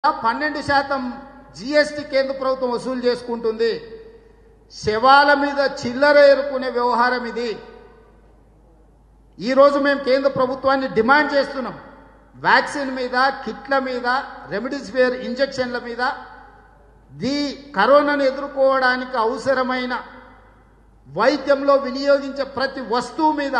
పన్నెండు శాతం జీఎస్టీ కేంద్ర ప్రభుత్వం వసూలు చేసుకుంటుంది శవాల మీద చిల్లర ఏరుకునే వ్యవహారం ఇది ఈరోజు మేము కేంద్ర ప్రభుత్వాన్ని డిమాండ్ చేస్తున్నాం వ్యాక్సిన్ మీద కిట్ల మీద రెమిడిసివిర్ ఇంజెక్షన్ల మీద దీ కరోనాను ఎదుర్కోవడానికి అవసరమైన వైద్యంలో వినియోగించే ప్రతి వస్తువు మీద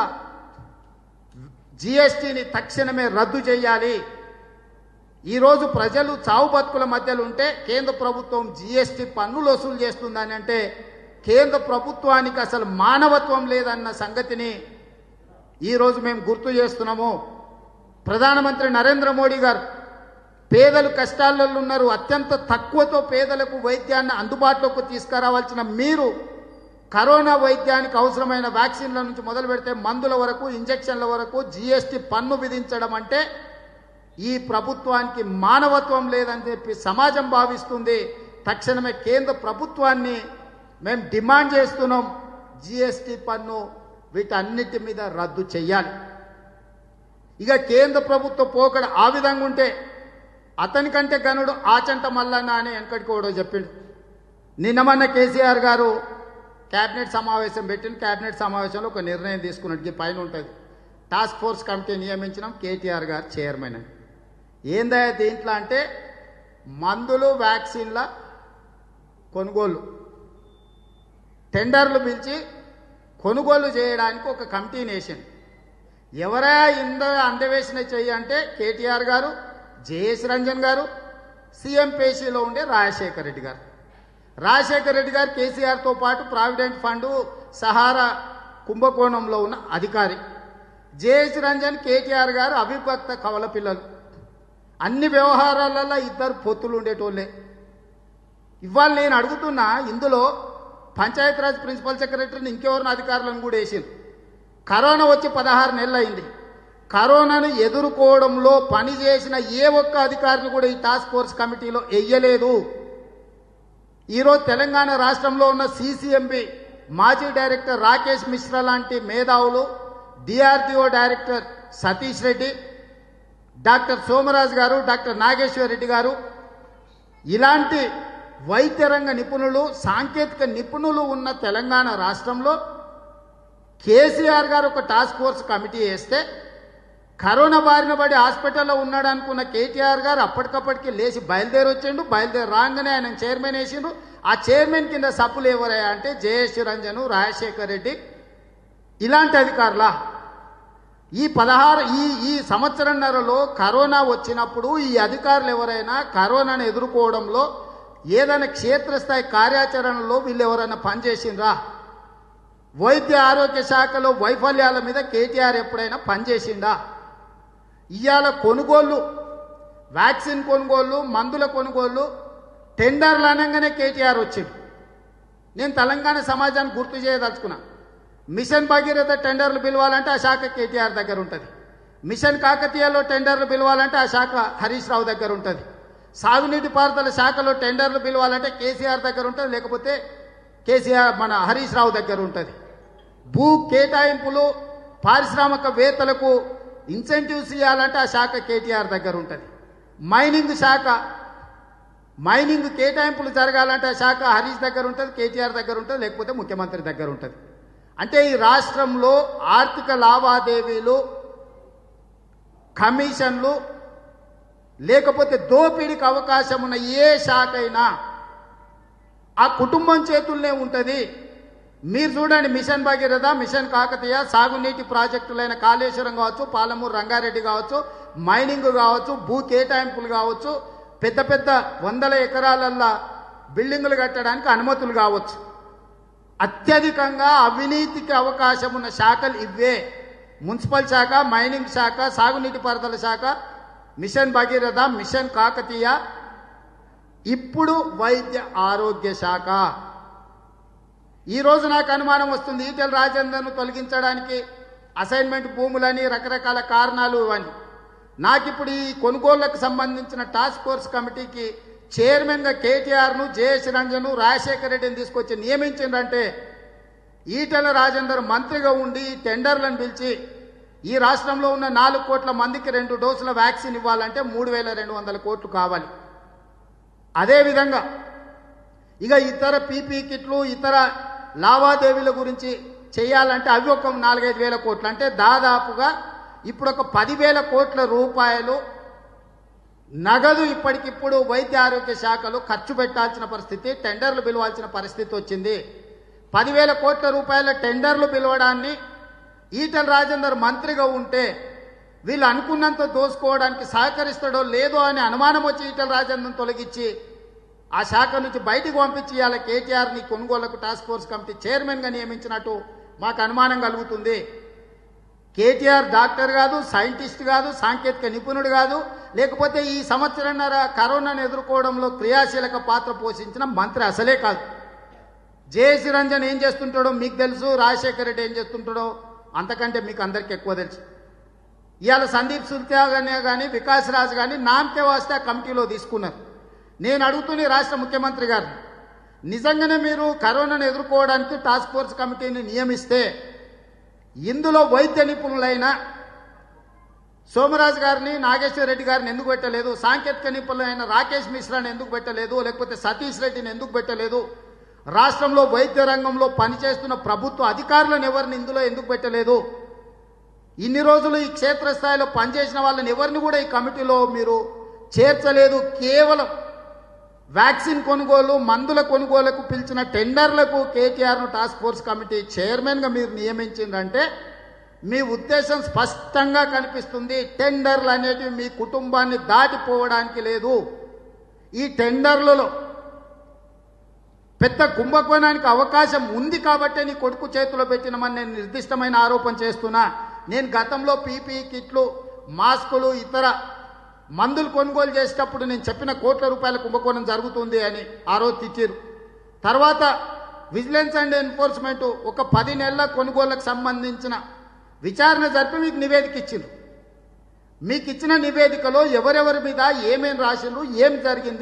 జిఎస్టీని తక్షణమే రద్దు చేయాలి ఈరోజు ప్రజలు చావు బతుకుల మధ్యలో ఉంటే కేంద్ర ప్రభుత్వం జిఎస్టీ పన్నులు వసూలు చేస్తుందని అంటే కేంద్ర ప్రభుత్వానికి అసలు మానవత్వం లేదన్న సంగతిని ఈరోజు మేము గుర్తు చేస్తున్నాము ప్రధానమంత్రి నరేంద్ర మోడీ గారు పేదలు కష్టాలలో ఉన్నారు అత్యంత తక్కువతో పేదలకు వైద్యాన్ని అందుబాటులోకి తీసుకురావాల్సిన మీరు కరోనా వైద్యానికి అవసరమైన వ్యాక్సిన్ల నుంచి మొదలు పెడితే మందుల వరకు ఇంజెక్షన్ల వరకు జీఎస్టీ పన్ను విధించడం అంటే ఈ ప్రభుత్వానికి మానవత్వం లేదని చెప్పి సమాజం భావిస్తుంది తక్షణమే కేంద్ర ప్రభుత్వాన్ని మేము డిమాండ్ చేస్తున్నాం జీఎస్టీ పన్ను వీటన్నిటి మీద రద్దు చెయ్యాలి ఇక కేంద్ర ప్రభుత్వ పోకడ ఆ విధంగా ఉంటే అతనికంటే గనుడు ఆచంట మల్లన్న అని వెనకటికి కూడా చెప్పిండు నిన్న మొన్న కేసీఆర్ గారు కేబినెట్ సమావేశం పెట్టిన కేబినెట్ సమావేశంలో ఒక నిర్ణయం తీసుకున్నట్టు ఈ పైన ఉంటుంది టాస్క్ ఫోర్స్ కమిటీ నియమించినాం కేటీఆర్ గారు చైర్మన్ అని ఏందా దీంట్లో అంటే మందులు వ్యాక్సిన్ల కొనుగోలు టెండర్లు పిలిచి కొనుగోలు చేయడానికి ఒక కమిటీని వేసింది ఎవరా ఇంద అందవేసిన చెయ్యి అంటే కేటీఆర్ గారు జేఎస్ రంజన్ గారు సీఎం పేషీలో ఉండే రాజశేఖర్ రెడ్డి గారు రాజశేఖర్ రెడ్డి గారు కేసీఆర్తో పాటు ప్రావిడెంట్ ఫండ్ సహారా కుంభకోణంలో ఉన్న అధికారి జేఎస్ రంజన్ కేటీఆర్ గారు అవిభక్త కవల పిల్లలు అన్ని వ్యవహారాలలో ఇద్దరు పొత్తులు ఉండేటోళ్ళే ఇవాళ నేను అడుగుతున్నా ఇందులో పంచాయతీరాజ్ ప్రిన్సిపల్ సెక్రటరీని ఇంకెవరిని అధికారులను కూడా వేసింది కరోనా వచ్చి పదహారు నెలలు అయింది కరోనాను ఎదుర్కోవడంలో పనిచేసిన ఏ ఒక్క అధికారిని కూడా ఈ టాస్క్ ఫోర్స్ కమిటీలో వెయ్యలేదు ఈరోజు తెలంగాణ రాష్ట్రంలో ఉన్న సీసీఎంబి మాజీ డైరెక్టర్ రాకేష్ మిశ్రా లాంటి మేధావులు DRDO director Satish Reddy doctor Somaraju గారు డాక్టర్ నాగేశ్వర్ రెడ్డి గారు ఇలాంటి వైద్య రంగ నిపుణులు సాంకేతిక నిపుణులు ఉన్న తెలంగాణ రాష్ట్రంలో కేసీఆర్ గారు ఒక టాస్క్ ఫోర్స్ కమిటీ వేస్తే కరోనా బారిన పడి హాస్పిటల్లో ఉన్నాడు అనుకున్న కేటీఆర్ గారు అప్పటికప్పటికి లేచి బయలుదేరి వచ్చిండు బయలుదేరి రాగానే ఆయన చైర్మన్ వేసిండు ఆ చైర్మన్ కింద సప్పులు ఎవరయ్యా అంటే జయేష్ రంజన్ రాజశేఖర్ రెడ్డి ఇలాంటి అధికారులా ఈ పదహారు ఈ ఈ సంవత్సరంన్నరలో కరోనా వచ్చినప్పుడు ఈ అధికారులు ఎవరైనా కరోనాను ఎదుర్కోవడంలో ఏదైనా క్షేత్రస్థాయి కార్యాచరణలో వీళ్ళు ఎవరైనా పనిచేసిండ్రా వైద్య ఆరోగ్య శాఖలో వైఫల్యాల మీద కేటీఆర్ ఎప్పుడైనా పనిచేసిండా ఇవాళ కొనుగోళ్ళు వ్యాక్సిన్ కొనుగోళ్ళు మందుల కొనుగోళ్ళు టెండర్లు అనగానే కేటీఆర్ వచ్చిండు నేను తెలంగాణ సమాజాన్ని గుర్తు చేయదలుచుకున్నా మిషన్ భగీరథ టెండర్లు పిలవాలంటే ఆ శాఖ కేటీఆర్ దగ్గర ఉంటుంది మిషన్ కాకతీయలో టెండర్లు పిలవాలంటే ఆ శాఖ హరీష్ రావు దగ్గర ఉంటుంది సాగునీటి పారుదల శాఖలో టెండర్లు పిలవాలంటే కేసీఆర్ దగ్గర ఉంటుంది లేకపోతే కేసీఆర్ మన హరీష్ రావు దగ్గర ఉంటుంది భూ కేటాయింపులు పారిశ్రామికవేత్తలకు ఇన్సెంటివ్స్ ఇవ్వాలంటే ఆ శాఖ కేటీఆర్ దగ్గర ఉంటుంది మైనింగ్ శాఖ మైనింగ్ కేటాయింపులు జరగాలంటే ఆ శాఖ హరీష్ దగ్గర ఉంటుంది కేటీఆర్ దగ్గర ఉంటుంది లేకపోతే ముఖ్యమంత్రి దగ్గర ఉంటుంది అంటే ఈ రాష్ట్రంలో ఆర్థిక లావాదేవీలు కమిషన్లు లేకపోతే దోపిడీకి అవకాశం ఉన్న ఏ శాఖ అయినా ఆ కుటుంబం చేతుల్నే ఉంటుంది మీరు చూడండి మిషన్ భగీరథ మిషన్ కాకతీయ సాగునీటి ప్రాజెక్టులైన కాళేశ్వరం కావచ్చు పాలమూరు రంగారెడ్డి కావచ్చు మైనింగ్ కావచ్చు భూ కేటాయింపులు కావచ్చు పెద్ద పెద్ద వందల ఎకరాలల్లా బిల్డింగులు కట్టడానికి అనుమతులు కావచ్చు అత్యధికంగా అవినీతికి అవకాశం ఉన్న శాఖలు ఇవే మున్సిపల్ శాఖ మైనింగ్ శాఖ సాగునీటి పారుదల శాఖ మిషన్ భగీరథ మిషన్ కాకతీయ ఇప్పుడు వైద్య ఆరోగ్య శాఖ ఈరోజు నాకు అనుమానం వస్తుంది ఈటెల రాజేందర్ను తొలగించడానికి అసైన్మెంట్ భూములని రకరకాల కారణాలు ఇవన్నీ నాకు ఇప్పుడు ఈ కొనుగోళ్లకు సంబంధించిన టాస్క్ ఫోర్స్ కమిటీకి చైర్మన్గా కేటీఆర్ను జేఎస్ రంజన్ రాజశేఖర రెడ్డిని తీసుకొచ్చి నియమించిందంటే ఈటెల రాజేందర్ మంత్రిగా ఉండి ఈ టెండర్లను పిలిచి ఈ రాష్ట్రంలో ఉన్న నాలుగు కోట్ల మందికి రెండు డోసుల వ్యాక్సిన్ ఇవ్వాలంటే మూడు వేల రెండు వందల కోట్లు కావాలి అదేవిధంగా ఇక ఇతర పీపీ కిట్లు ఇతర లావాదేవీల గురించి చేయాలంటే అవి ఒక నాలుగైదు వేల కోట్లు అంటే దాదాపుగా ఇప్పుడు ఒక పదివేల కోట్ల రూపాయలు నగదు ఇప్పటికిప్పుడు వైద్య ఆరోగ్య శాఖలు ఖర్చు పెట్టాల్సిన పరిస్థితి టెండర్లు పిలవాల్సిన పరిస్థితి వచ్చింది పదివేల కోట్ల రూపాయల టెండర్లు పిలవడాన్ని ఈటల రాజేందర్ మంత్రిగా ఉంటే వీళ్ళు అనుకున్నంత దోసుకోవడానికి సహకరిస్తాడో లేదో అని అనుమానం వచ్చి ఈటల రాజేందర్ తొలగించి ఆ శాఖ నుంచి బయటికి పంపించి ఇవాళ కేటీఆర్ని కొనుగోలుకు టాస్క్ ఫోర్స్ కమిటీ చైర్మన్గా నియమించినట్టు మాకు అనుమానం కలుగుతుంది కేటీఆర్ డాక్టర్ కాదు సైంటిస్ట్ కాదు సాంకేతిక నిపుణుడు కాదు లేకపోతే ఈ సంవత్సరంన్నర కరోనాను ఎదుర్కోవడంలో క్రియాశీలక పాత్ర పోషించిన మంత్రి అసలే కాదు జేసి రంజన్ ఏం చేస్తుంటాడో మీకు తెలుసు రాజశేఖర రెడ్డి ఏం చేస్తుంటాడో అంతకంటే మీకు అందరికీ ఎక్కువ తెలుసు ఇవాళ సందీప్ సుల్త్యా గానే కానీ వికాస్ రాజ్ కానీ నామకే వాస్తే ఆ కమిటీలో తీసుకున్నారు నేను అడుగుతున్న రాష్ట్ర ముఖ్యమంత్రి గారిని నిజంగానే మీరు కరోనాను ఎదుర్కోవడానికి టాస్క్ ఫోర్స్ కమిటీని నియమిస్తే ఇందులో వైద్య నిపుణులైన సోమరాజు గారిని నాగేశ్వర రెడ్డి గారిని ఎందుకు పెట్టలేదు సాంకేతిక నిపుణులైన రాకేష్ మిశ్రాని ఎందుకు పెట్టలేదు లేకపోతే సతీష్ రెడ్డిని ఎందుకు పెట్టలేదు రాష్ట్రంలో వైద్య రంగంలో పనిచేస్తున్న ప్రభుత్వ అధికారులను ఎవరిని ఇందులో ఎందుకు పెట్టలేదు ఇన్ని రోజులు ఈ క్షేత్రస్థాయిలో పనిచేసిన వాళ్ళని ఎవరిని కూడా ఈ కమిటీలో మీరు చేర్చలేదు కేవలం వ్యాక్సిన్ కొనుగోలు మందుల కొనుగోలుకు పిలిచిన టెండర్లకు కేటీఆర్ను టాస్క్ ఫోర్స్ కమిటీ చైర్మన్గా మీరు నియమించిందంటే మీ ఉద్దేశం స్పష్టంగా కనిపిస్తుంది టెండర్లు అనేటివి మీ కుటుంబాన్ని దాటిపోవడానికి లేదు ఈ టెండర్లలో పెద్ద కుంభకోణానికి అవకాశం ఉంది కాబట్టే నీ కొడుకు చేతిలో పెట్టినమని నేను నిర్దిష్టమైన ఆరోపణ చేస్తున్నా నేను గతంలో పీపీ కిట్లు మాస్కులు ఇతర మందులు కొనుగోలు చేసేటప్పుడు నేను చెప్పిన కోట్ల రూపాయల కుంభకోణం జరుగుతుంది అని ఆ రోజు తెచ్చారు తర్వాత విజిలెన్స్ అండ్ ఎన్ఫోర్స్మెంట్ ఒక పది నెలల కొనుగోళ్లకు సంబంధించిన విచారణ జరిపి మీకు నివేదిక ఇచ్చిండ్రు మీకు ఇచ్చిన నివేదికలో ఎవరెవరి మీద ఏమేం రాసిండ్రు ఏం జరిగింది